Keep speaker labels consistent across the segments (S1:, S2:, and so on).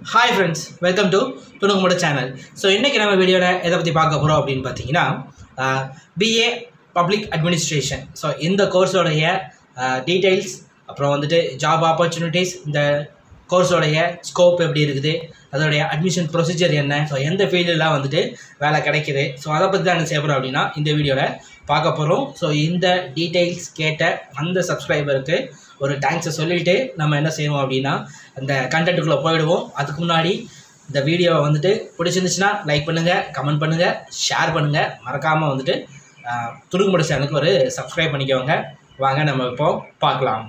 S1: hi friends welcome to துணுக்குமுட channel so இன்றைக்கி நம்ம வீடியோவில் எதை பற்றி பார்க்க போகிறோம் அப்படின்னு பார்த்தீங்கன்னா பிஏ பப்ளிக் அட்மினிஸ்ட்ரேஷன் ஸோ இந்த கோர்ஸோடைய டீட்டெயில்ஸ் அப்புறம் வந்துட்டு ஜாப் ஆப்பர்ச்சுனிட்டிஸ் இந்த கோர்ஸோடைய ஸ்கோப் எப்படி இருக்குது அதோடைய அட்மிஷன் ப்ரொசீஜர் என்ன ஸோ எந்த ஃபீல்டெலாம் வந்துட்டு வேலை கிடைக்குது ஸோ அதை பற்றி தான் என்ன செய்ய போகிறோம் அப்படின்னா இந்த வீடியோவில் பார்க்க போகிறோம் ஸோ இந்த டீட்டெயில்ஸ் கேட்ட அந்த சப்ஸ்கிரைபருக்கு ஒரு தேங்க்ஸை சொல்லிவிட்டு நம்ம என்ன செய்வோம் அப்படின்னா அந்த கண்டென்ட்டுக்குள்ளே போயிடுவோம் அதுக்கு முன்னாடி இந்த வீடியோவை வந்துட்டு பிடிச்சிருந்துச்சுன்னா லைக் பண்ணுங்கள் கமெண்ட் பண்ணுங்கள் ஷேர் பண்ணுங்கள் மறக்காமல் வந்துட்டு துணுக்குமுட சேனலுக்கு ஒரு சப்ஸ்கிரைப் பண்ணிக்கோங்க வாங்க நம்ம இப்போ பார்க்கலாம்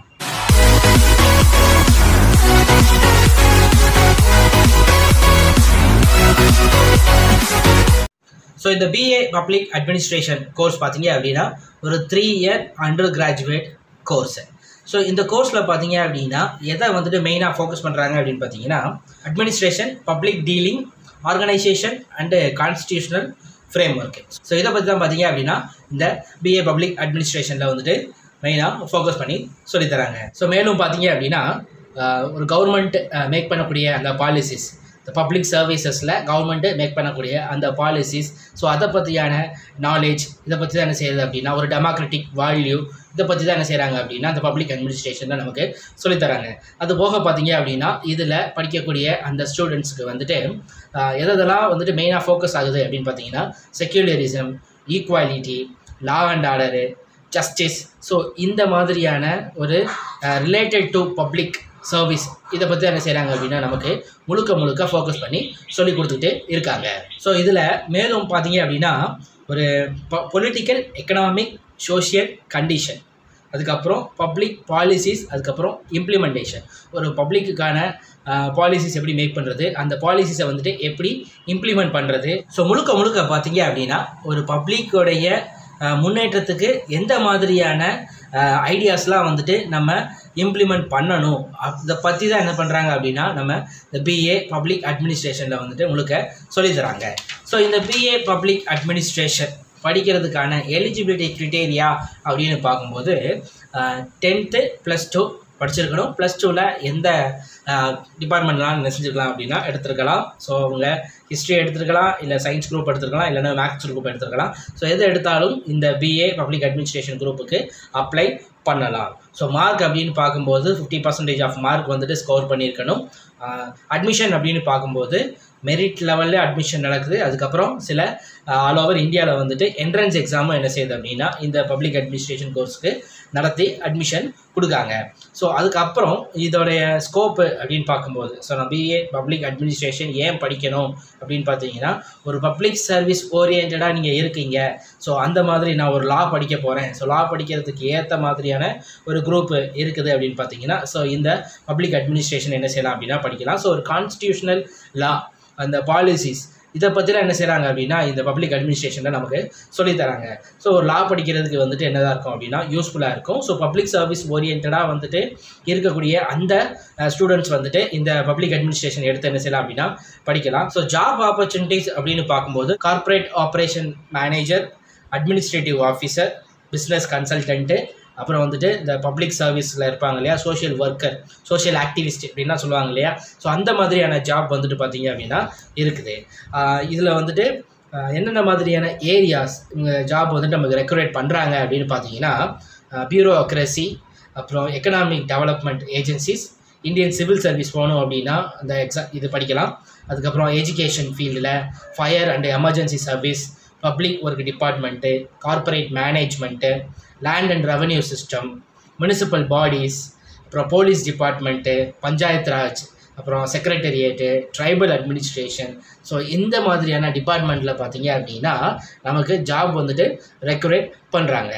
S1: ஸோ இந்த பிஏ பப்ளிக் அட்மினிஸ்ட்ரேஷன் கோர்ஸ் பார்த்தீங்க அப்படின்னா ஒரு three year undergraduate course so இந்த கோர்ஸில் பார்த்தீங்க அப்படின்னா எதை வந்துட்டு மெயினாக ஃபோக்கஸ் பண்ணுறாங்க அப்படின்னு பார்த்தீங்கன்னா administration public dealing organisation and constitutional framework so இதை பற்றி தான் பார்த்தீங்க அப்படின்னா இந்த பிஏ பப்ளிக் அட்மினிஸ்ட்ரேஷனில் வந்துட்டு மெயினாக ஃபோக்கஸ் பண்ணி சொல்லித்தராங்க ஸோ மேலும் பார்த்தீங்க அப்படின்னா ஒரு கவர்மெண்ட் மேக் பண்ணக்கூடிய அந்த பாலிசிஸ் இந்த பப்ளிக் சர்வீசஸில் கவர்மெண்ட்டு மேக் பண்ணக்கூடிய அந்த பாலிசிஸ் ஸோ அதை பற்றியான நாலேஜ் இதை பற்றி தான் என்ன செய்யுது அப்படின்னா ஒரு டெமோக்ராட்டிக் வேல்யூ இதை பற்றி தான் என்ன செய்கிறாங்க அப்படின்னா அந்த பப்ளிக் அட்மினிஸ்ட்ரேஷனில் நமக்கு சொல்லித்தராங்க அது போக பார்த்தீங்க அப்படின்னா இதில் படிக்கக்கூடிய அந்த ஸ்டூடெண்ட்ஸுக்கு வந்துட்டு எதெல்லாம் வந்துட்டு மெயினாக ஃபோக்கஸ் ஆகுது அப்படின்னு பார்த்தீங்கன்னா secularism equality law and order justice so இந்த மாதிரியான ஒரு ரிலேட்டட் டு பப்ளிக் சர்வீஸ் இதை பற்றி என்ன செய்கிறாங்க அப்படின்னா நமக்கு முழுக்க முழுக்க ஃபோக்கஸ் பண்ணி சொல்லி கொடுத்துட்டு இருக்காங்க ஸோ இதில் மேலும் பார்த்தீங்க அப்படின்னா ஒரு பொலிட்டிக்கல் எக்கனாமிக் சோஷியல் கண்டிஷன் அதுக்கப்புறம் பப்ளிக் பாலிசிஸ் அதுக்கப்புறம் இம்ப்ளிமெண்டேஷன் ஒரு பப்ளிக்குக்கான பாலிசிஸ் எப்படி மேக் பண்ணுறது அந்த பாலிசிஸை வந்துட்டு எப்படி இம்ப்ளிமெண்ட் பண்ணுறது ஸோ முழுக்க முழுக்க பார்த்தீங்க அப்படின்னா ஒரு பப்ளிக்கோடைய முன்னேற்றத்துக்கு எந்த மாதிரியான ஐடியாஸ்லாம் வந்துட்டு நம்ம இம்ப்ளிமெண்ட் பண்ணணும் அதை பற்றி தான் என்ன பண்ணுறாங்க அப்படின்னா நம்ம இந்த பிஏ பப்ளிக் அட்மினிஸ்ட்ரேஷனில் வந்துட்டு முழுக்க சொல்லித்தராங்க ஸோ இந்த பிஏ பப்ளிக் அட்மினிஸ்ட்ரேஷன் படிக்கிறதுக்கான எலிஜிபிலிட்டி க்ரிட்டேரியா அப்படின்னு பார்க்கும்போது டென்த்து ப்ளஸ் டூ படிச்சிருக்கணும் ப்ளஸ் டூவில் எந்த டிபார்ட்மெண்ட்லாம் என்ன செஞ்சுக்கலாம் அப்படின்னா எடுத்துருக்கலாம் ஸோ அவங்க ஹிஸ்ட்ரி எடுத்துருக்கலாம் இல்லை சயின்ஸ் குரூப் எடுத்துருக்கலாம் இல்லைன்னா மேக்ஸ் குரூப் எடுத்துருக்கலாம் ஸோ எது எடுத்தாலும் இந்த பிஏ பப்ளிக் அட்மினிஸ்ட்ரேஷன் குரூப்புக்கு அப்ளை பண்ணலாம் ஸோ மார்க் அப்படின்னு பார்க்கும்போது ஃபிஃப்டி பர்சன்டேஜ் ஆஃப் மார்க் வந்துட்டு ஸ்கோர் பண்ணியிருக்கணும் அட்மிஷன் அப்படின்னு பார்க்கும்போது மெரிட் லெவலில் அட்மிஷன் நடக்குது அதுக்கப்புறம் சில ஆல் ஓவர் இந்தியாவில் வந்துட்டு என்ட்ரன்ஸ் எக்ஸாமும் என்ன செய்யுது அப்படின்னா இந்த பப்ளிக் அட்மினிஸ்ட்ரேஷன் கோர்ஸுக்கு நடத்தி அட்மிஷன் கொடுக்காங்க ஸோ அதுக்கப்புறம் இதோடைய ஸ்கோப்பு அப்படின்னு பார்க்கும்போது ஸோ நான் பிஏ பப்ளிக் அட்மினிஸ்ட்ரேஷன் ஏன் படிக்கணும் அப்படின்னு பார்த்தீங்கன்னா ஒரு பப்ளிக் சர்வீஸ் ஓரியன்டாக நீங்கள் இருக்கீங்க ஸோ அந்த மாதிரி நான் ஒரு லா படிக்க போகிறேன் ஸோ லா படிக்கிறதுக்கு ஏற்ற மாதிரியான ஒரு குரூப் இருக்குது அப்படின்னு பார்த்தீங்கன்னா ஸோ இந்த பப்ளிக் அட்மினிஸ்ட்ரேஷன் என்ன செய்யலாம் அப்படின்னா படிக்கலாம் ஸோ ஒரு கான்ஸ்டியூஷனல் லா அந்த பாலிசிஸ் இதை பற்றிலாம் என்ன செய்கிறாங்க அப்படின்னா இந்த பப்ளிக் அட்மினிஸ்ட்ரேஷனில் நமக்கு சொல்லித்தராங்க ஸோ ஒரு லா படிக்கிறதுக்கு வந்துட்டு என்னதாக இருக்கும் அப்படின்னா யூஸ்ஃபுல்லாக இருக்கும் ஸோ பப்ளிக் சர்வீஸ் ஓரியன்டாக வந்துட்டு இருக்கக்கூடிய அந்த ஸ்டூடெண்ட்ஸ் வந்துட்டு இந்த பப்ளிக் அட்மினிஸ்ட்ரேஷன் எடுத்து என்ன செய்யலாம் அப்படின்னா படிக்கலாம் ஸோ ஜாப் ஆப்பர்ச்சுனிட்டிஸ் அப்படின்னு பார்க்கும்போது corporate operation manager administrative officer business consultant அப்புறம் வந்துட்டு இந்த பப்ளிக் சர்வீஸில் இருப்பாங்க இல்லையா சோஷியல் ஒர்க்கர் சோஷியல் ஆக்டிவிஸ்ட் அப்படின்லாம் சொல்லுவாங்க இல்லையா ஸோ அந்த மாதிரியான ஜாப் வந்துட்டு பார்த்தீங்க அப்படின்னா இருக்குது இதில் வந்துட்டு என்னென்ன மாதிரியான ஏரியாஸ் இவங்க ஜாப் வந்துட்டு நமக்கு ரெக்குரேட் பண்ணுறாங்க அப்படின்னு பார்த்தீங்கன்னா பியூரோக்ரஸி அப்புறம் economic development agencies Indian civil service போகணும் அப்படின்னா அந்த எக்ஸாம் இது படிக்கலாம் அதுக்கப்புறம் எஜுகேஷன் ஃபீல்டில் fire and emergency service public work department corporate management land and revenue system municipal bodies அப்புறம் போலீஸ் டிபார்ட்மெண்ட்டு பஞ்சாயத்து ராஜ் அப்புறம் செக்ரட்டரியேட்டு ட்ரைபல் அட்மினிஸ்ட்ரேஷன் ஸோ இந்த மாதிரியான டிபார்ட்மெண்ட்டில் பார்த்தீங்க அப்படின்னா நமக்கு ஜாப் வந்துட்டு ரெக்குரேட் பண்ணுறாங்க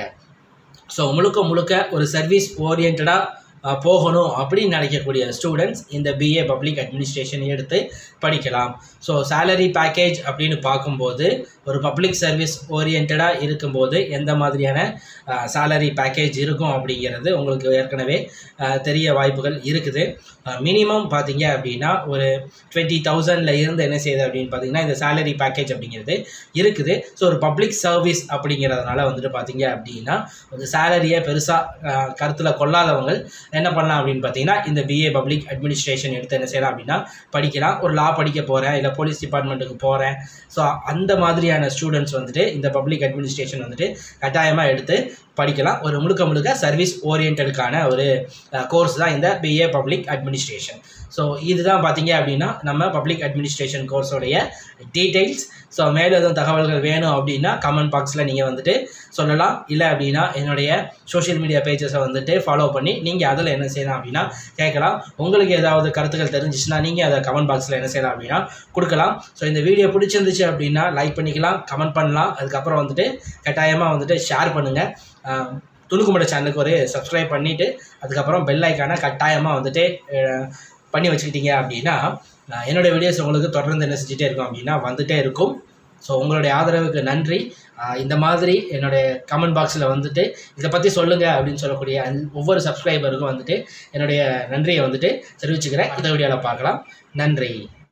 S1: ஸோ முழுக்க முழுக்க ஒரு சர்வீஸ் ஓரியன்டாக போகணும் அப்படின்னு நினைக்கக்கூடிய ஸ்டூடெண்ட்ஸ் இந்த பிஏ பப்ளிக் அட்மினிஸ்ட்ரேஷன் எடுத்து படிக்கலாம் ஸோ சேலரி பேக்கேஜ் அப்படின்னு பார்க்கும்போது ஒரு பப்ளிக் சர்வீஸ் ஓரியன்டாக இருக்கும்போது எந்த மாதிரியான சேலரி பேக்கேஜ் இருக்கும் அப்படிங்கிறது உங்களுக்கு ஏற்கனவே தெரிய வாய்ப்புகள் இருக்குது மினிமம் பார்த்தீங்க அப்படின்னா ஒரு டுவெண்ட்டி தௌசண்டில் இருந்து என்ன செய்யுது அப்படின்னு பார்த்தீங்கன்னா இந்த சேலரி பேக்கேஜ் அப்படிங்கிறது இருக்குது ஸோ ஒரு பப்ளிக் சர்வீஸ் அப்படிங்கிறதுனால வந்துட்டு பார்த்தீங்க அப்படின்னா ஒரு சேலரியை பெருசாக கருத்தில் கொள்ளாதவங்க என்ன பண்ணலாம் அப்படின்னு பார்த்தீங்கன்னா இந்த பிஏ பப்ளிக் அட்மினிஸ்ட்ரேஷன் எடுத்து என்ன செய்யலாம் அப்படின்னா படிக்கலாம் ஒரு லா படிக்க போகிறேன் இல்லை போலீஸ் டிபார்ட்மெண்ட்டுக்கு போகிறேன் ஸோ அந்த மாதிரியான ஸ்டூடெண்ட்ஸ் வந்துட்டு இந்த பப்ளிக் அட்மினிஸ்ட்ரேஷன் வந்துட்டு கட்டாயமாக எடுத்து படிக்கலாம் ஒரு முழுக்க முழுக்க சர்வீஸ் ஓரியன்டுக்கான ஒரு கோர்ஸ் தான் இந்த பிஏ பப்ளிக் அட்மினிஸ்ட்ரேஷன் ஸோ இதுதான் பார்த்தீங்க அப்படின்னா நம்ம பப்ளிக் அட்மினிஸ்ட்ரேஷன் கோர்ஸோடைய டீட்டெயில்ஸ் ஸோ மேலும் எதுவும் தகவல்கள் வேணும் அப்படின்னா கமெண்ட் பாக்ஸில் நீங்கள் வந்துட்டு சொல்லலாம் இல்லை அப்படின்னா என்னுடைய சோஷியல் மீடியா பேஜஸை வந்துட்டு ஃபாலோ பண்ணி நீங்கள் அதில் என்ன செய்யலாம் அப்படின்னா கேட்கலாம் உங்களுக்கு ஏதாவது கருத்துக்கள் தெரிஞ்சிச்சுன்னா நீங்கள் அதை கமெண்ட் பாக்ஸில் என்ன செய்யலாம் அப்படின்னா கொடுக்கலாம் ஸோ இந்த வீடியோ பிடிச்சிருந்துச்சு அப்படின்னா லைக் பண்ணிக்கலாம் கமெண்ட் பண்ணலாம் அதுக்கப்புறம் வந்துட்டு கட்டாயமாக வந்துட்டு ஷேர் பண்ணுங்கள் துணுக்குமட சேனலுக்கு ஒரு சப்ஸ்கிரைப் பண்ணிவிட்டு அதுக்கப்புறம் பெல் ஐக்கானை கட்டாயமாக வந்துட்டு அஹ், பண்ணி வச்சுக்கிட்டீங்க அப்படின்னா அஹ், என்னோட வீடியோஸ் உங்களுக்கு தொடர்ந்து என்ன செஞ்சுட்டே இருக்கும் அப்படின்னா வந்துட்டே இருக்கும் ஸோ உங்களுடைய ஆதரவுக்கு நன்றி அஹ், இந்த மாதிரி என்னுடைய கமெண்ட் பாக்ஸில் வந்துட்டு இதை பற்றி சொல்லுங்கள் அப்படின்னு சொல்லக்கூடிய அந்த ஒவ்வொரு சப்ஸ்கிரைபருக்கும் வந்துட்டு என்னுடைய நன்றியை வந்துட்டு தெரிவிச்சுக்கிறேன் அடுத்த வீடியோவில் பார்க்கலாம் நன்றி